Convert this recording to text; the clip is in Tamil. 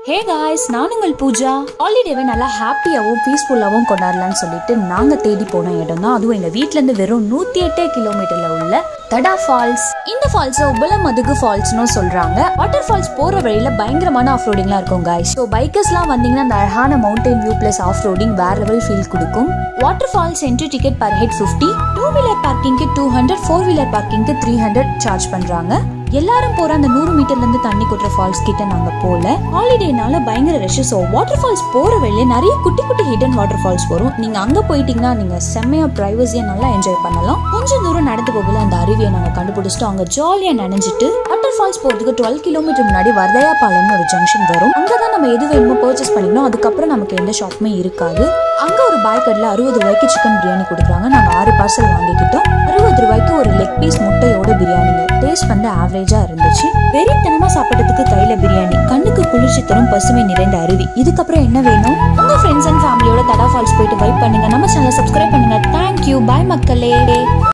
ஹே காய்ஸ் நான் உங்கள் பூஜா ஹாலிடேவை நல்லா ஹாப்பியாகவும் பீஸ்ஃபுல்லாகவும் கொண்டாடலாம்னு சொல்லிட்டு நாங்கள் தேடி போன இடம் தான் அதுவும் எங்கள் வீட்டிலேருந்து வெறும் நூற்றி எட்டே கிலோமீட்டரில் உள்ள தடா ஃபால்ஸ் இந்த ஃபால்ஸை உபலமதுகு ஃபால்ஸ்னு சொல்கிறாங்க வாட்டர் ஃபால்ஸ் போகிற வழியில் பயங்கரமான ஆஃப் ரோடிங்லாம் இருக்கும் காய்ஸ் ஸோ பைக்கர்ஸ்லாம் வந்தீங்கன்னா அந்த அழகான mountain view plus off roading வேற லெவல் ஃபீல் கொடுக்கும் water falls entry ticket per head fifty two wheeler பார்க்கிங்க்கு டூ ஹண்ட்ரட் ஃபோர் வீலர் பார்க்கிங்க்கு த்ரீ ஹண்ட்ரட் சார்ஜ் பண்ணுறாங்க எல்லாரும் போற அந்த நூறு மீட்டர்ல இருந்து தண்ணி கொட்டுற ஃபால்ஸ் கிட்ட நாங்க போல ஹாலிடேனால பயங்கர ரஷ் ஸோ வாட்டர் ஃபால்ஸ் போற வழியில நிறைய குட்டி குட்டி ஹிடன் வாட்டர் ஃபால்ஸ் வரும் நீங்க அங்க போயிட்டீங்கன்னா நீங்க செம்மையா பிரைவசியா நல்லா என்ஜாய் பண்ணலாம் கொஞ்சம் தூரம் நடந்து போகல அந்த அருவியை நாங்க கண்டுபிடிச்சிட்டோம் அங்க ஜாலியா நனைஞ்சிட்டு வாட்டர் ஃபால்ஸ் போறதுக்கு டுவெல் கிலோமீட்டர் முன்னாடி வர்தயா பாலம்னு ஒரு ஜங்ஷன் வரும் அங்கதான் நம்ம எது வேணுமோ பர்ச்சேஸ் பண்ணிக்கணும் அதுக்கப்புறம் நமக்கு எந்த ஷாப்புமே இருக்காது அங்க ஒரு பாய் கடையில் அறுபது ரூபாய்க்கு சிக்கன் பிரியாணி கொடுக்குறாங்க நாங்க ஆறு பார்சல் வாங்கிக்கிட்டோம் அறுபது ரூபாய்க்கு ஒரு லெக் பீஸ் முட்டையோட பிரியாணிங்க டேஸ்ட் வந்து ஆவரேஜா இருந்துச்சு வெறித்தனமா சாப்பிட்றதுக்கு கையில பிரியாணி கண்ணுக்கு குளிர்ச்சி தரும் பசுமை நிறைந்த அருவி இதுக்கப்புறம் என்ன வேணும் உங்க ஃப்ரெண்ட்ஸ் அண்ட் ஃபேமிலியோட தடா ஃபால்ஸ் போயிட்டு வைப் பண்ணுங்க நம்ம சேனலை சப்ஸ்கிரைப் பண்ணுங்க தேங்க்யூ பாய் மக்களே